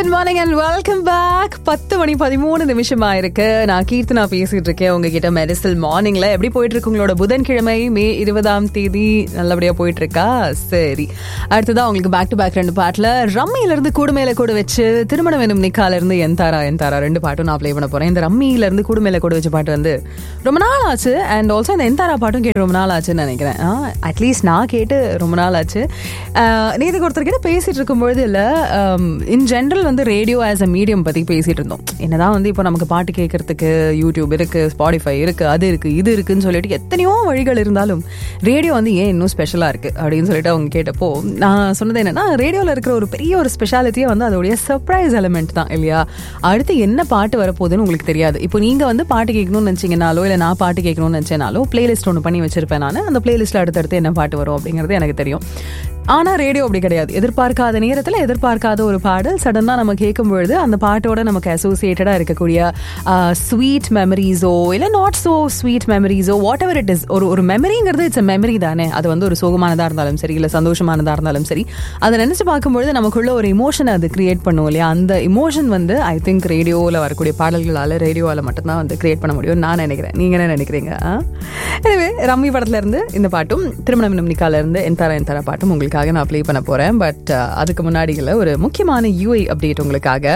Good morning and welcome back பத்து மணி பதிமூணு நிமிஷம் ஆயிருக்கு நான் கீர்த்தனா பேசிட்டு இருக்கேன் உங்ககிட்ட மெடிசல் மார்னிங்ல எப்படி போயிட்டு இருக்கு உங்களோட புதன்கிழமை மே இருபதாம் தேதி நல்லபடியா போயிட்டு இருக்கா சரி அடுத்ததான் உங்களுக்கு பேக் டு பேக் ரெண்டு பாட்டுல ரம்மியில இருந்து கூடுமேல கூட வச்சு திருமணம் வேணும் நிக்கால இருந்து என் தாரா என் தாரா ரெண்டு பாட்டும் நான் ப்ளே பண்ண போறேன் இந்த ரம்மியில இருந்து கூடுமேல கூட வச்ச பாட்டு வந்து ரொம்ப நாள் ஆச்சு அண்ட் ஆல்சோ இந்த என் தாரா பாட்டும் கேட்டு ரொம்ப நாள் ஆச்சுன்னு நினைக்கிறேன் அட்லீஸ்ட் நான் கேட்டு ரொம்ப நாள் ஆச்சு நேற்றுக்கு ஒருத்தர் கிட்ட பேசிட்டு இருக்கும்பொழுது இல்ல இன் ஜென்ரல் வந்து ரேடியோ ஆஸ் அ மீடியம் பத்தி பேசிட்டு இருந்தோம் என்னதான் வந்து இப்போ நமக்கு பாட்டு கேட்கறதுக்கு யூடியூப் இருக்கு ஸ்பாடிஃபை இருக்கு அது இருக்கு இது இருக்குன்னு சொல்லிட்டு எத்தனையோ வழிகள் இருந்தாலும் ரேடியோ வந்து ஏன் இன்னும் ஸ்பெஷலா இருக்கு அப்படின்னு சொல்லிட்டு அவங்க கேட்டப்போ நான் சொன்னது என்னன்னா ரேடியோல இருக்கிற ஒரு பெரிய ஒரு ஸ்பெஷாலிட்டியே வந்து அதோடைய சர்ப்ரைஸ் எலிமெண்ட் தான் இல்லையா அடுத்து என்ன பாட்டு வரப்போகுதுன்னு உங்களுக்கு தெரியாது இப்போ நீங்க வந்து பாட்டு கேட்கணும்னு நினைச்சீங்கனாலோ இல்லை நான் பாட்டு கேட்கணும்னு நினைச்சேனாலோ பிளேலிஸ்ட் ஒன்று பண்ணி வச்சிருப்பேன் நான் அந்த பிளேலிஸ்ட்ல அடுத்தடுத்து என்ன பாட்டு வரும் அப்படிங்கிறது எனக்கு தெரியும் ஆனா ரேடியோ அப்படி கிடையாது எதிர்பார்க்காத நேரத்துல எதிர்பார்க்காத ஒரு பாடல் சடனா நம்ம கேட்கும் பொழுது அந்த பாட்டோட நமக்கு அசோசியேட்டடா இருக்கக்கூடிய ஸ்வீட் மெமரிஸோ இல்ல நாட் சோ ஸ்வீட் மெமரிஸோ வாட் எவர் இட் இஸ் ஒரு ஒரு மெமரிங்கிறது இட்ஸ் மெமரி தானே அது வந்து ஒரு சோகமானதா இருந்தாலும் சரி இல்ல சந்தோஷமானதா இருந்தாலும் சரி அதை நினைச்சு பார்க்கும்பொழுது நமக்குள்ள ஒரு இமோஷன் அது கிரியேட் பண்ணும் இல்லையா அந்த இமோஷன் வந்து ஐ திங்க் ரேடியோவில் வரக்கூடிய பாடல்களால ரேடியோவில் மட்டும்தான் வந்து கிரியேட் பண்ண முடியும் நான் நினைக்கிறேன் நீங்க என்ன நினைக்கிறீங்க எனவே ரம்மி படத்துல இருந்து இந்த பாட்டும் திருமணம் நிம்னிக்கால இருந்து என் தர என் தர பாட்டும் உங்களுக்காக நான் ப்ளே பண்ண போறேன் பட் அதுக்கு முன்னாடிகள ஒரு முக்கியமான யூஐ அப்டேட் உங்களுக்காக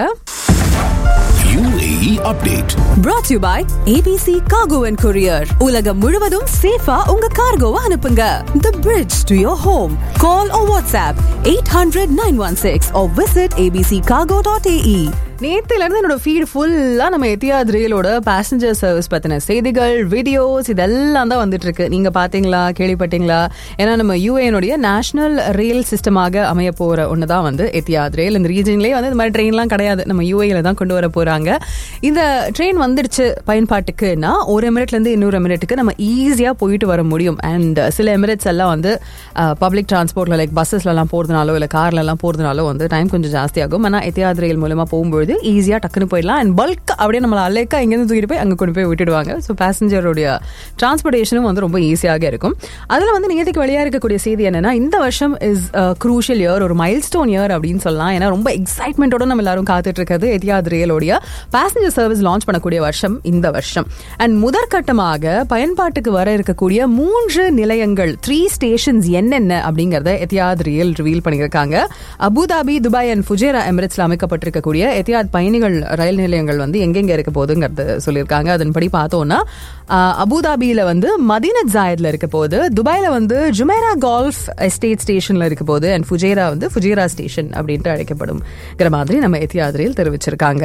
UAE update. brought to you by ABC Cargo and Courier. உலகம் முழுவதும் சேஃபா உங்க கார்கோவை அனுப்புங்க. The bridge to your home. Call or WhatsApp 800-916 or visit abccargo.ae. நேத்துல இருந்து என்னோட ஃபீட் ஃபுல்லா நம்ம எத்தியாத் ரயிலோட பேசஞ்சர் சர்வீஸ் பத்தின செய்திகள் வீடியோஸ் இதெல்லாம் தான் வந்துட்டு இருக்கு நீங்க பாத்தீங்களா கேள்விப்பட்டீங்களா ஏன்னா நம்ம யூஏனுடைய நேஷனல் ரயில் சிஸ்டமாக அமைய போற ஒண்ணுதான் வந்து எத்தியாத் ரயில் இந்த ரீஜன்லயே வந்து இந்த மாதிரி ட்ரெயின்லாம் கிடையாது நம்ம யூஏல தான் கொண்டு வர போறாங்க இந்த ட்ரெயின் வந்துடுச்சு பயன்பாட்டுக்குன்னா ஒரு எமிரேட்ல இருந்து இன்னொரு எமிரேட்டுக்கு நம்ம ஈஸியா போயிட்டு வர முடியும் அண்ட் சில எமிரேட்ஸ் எல்லாம் வந்து பப்ளிக் டிரான்ஸ்போர்ட்ல லைக் பஸ்ஸஸ்ல எல்லாம் போறதுனாலோ இல்ல கார்ல எல்லாம் போறதுனாலோ வந்து டைம் கொஞ்சம் ஜாஸ்தி ஆகும் ஆனா எத்தியாத் ரயில் மூலமா போகும்போது ஈஸியா டக்குன்னு போயிடலாம் அண்ட் பல்க் அப்படியே நம்மள அலைக்கா இங்கேருந்து தூக்கிட்டு போய் அங்க கொண்டு போய் விட்டுடுவாங்க ஸோ பேசஞ்சருடைய டிரான்ஸ்போர்டேஷனும் வந்து ரொம்ப ஈஸியாக இருக்கும் அதுல வந்து நேற்றுக்கு வெளியா இருக்கக்கூடிய செய்தி என்னன்னா இந்த வருஷம் இஸ் க்ரூஷியல் இயர் ஒரு மைல் ஸ்டோன் இயர் அப்படின்னு சொல்லலாம் ஏன்னா ரொம்ப எக்ஸைட்மெண்ட்டோட நம்ம எல்லாரும் காத்துட்டு இருக்கிறது எத்தியாத் ரயிலோடைய பேசஞ்சர் சர்வீஸ் லான்ச் பண்ணக்கூடிய வருஷம் இந்த வருஷம் அண்ட் முதற்கட்டமாக பயன்பாட்டுக்கு வர இருக்கக்கூடிய மூன்று நிலையங்கள் த்ரீ ஸ்டேஷன்ஸ் என்னென்ன அப்படிங்கறத எத்தியாத் ரியல் ரிவீல் பண்ணியிருக்காங்க அபுதாபி துபாய் அண்ட் ஃபுஜேரா எமிரேட்ஸ்ல அமைக்கப்பட்டிருக்கக்கூடிய எத்தியாத் பயணிகள் ரயில் நிலையங்கள் வந்து எங்கெங்க இருக்க போகுதுங்கிறது சொல்லியிருக்காங்க அதன்படி பார்த்தோம்னா ஆஹ், அபுதாபியில வந்து மதீனத் ஜாயத்ல இருக்க போகுது துபாயில வந்து ஜுமேரா கால்ஃப் எஸ்டேட் ஸ்டேஷன்ல இருக்க போகுது அண்ட் ஃபுஜேரா வந்து ஃபுஜேரா ஸ்டேஷன் அப்படின்ட்டு அழைக்கப்படும்ங்கிற மாதிரி நம்ம எத்தியாத் ரயில் தெரிவிச்சிருக்காங்க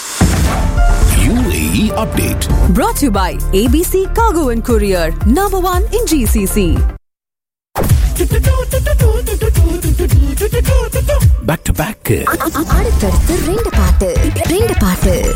UAE update. Brought to you by ABC Cargo and Courier. Number one in GCC. Back to back. அடுத்தடுத்து ரெண்டு பாட்டு ரெண்டு பாட்டு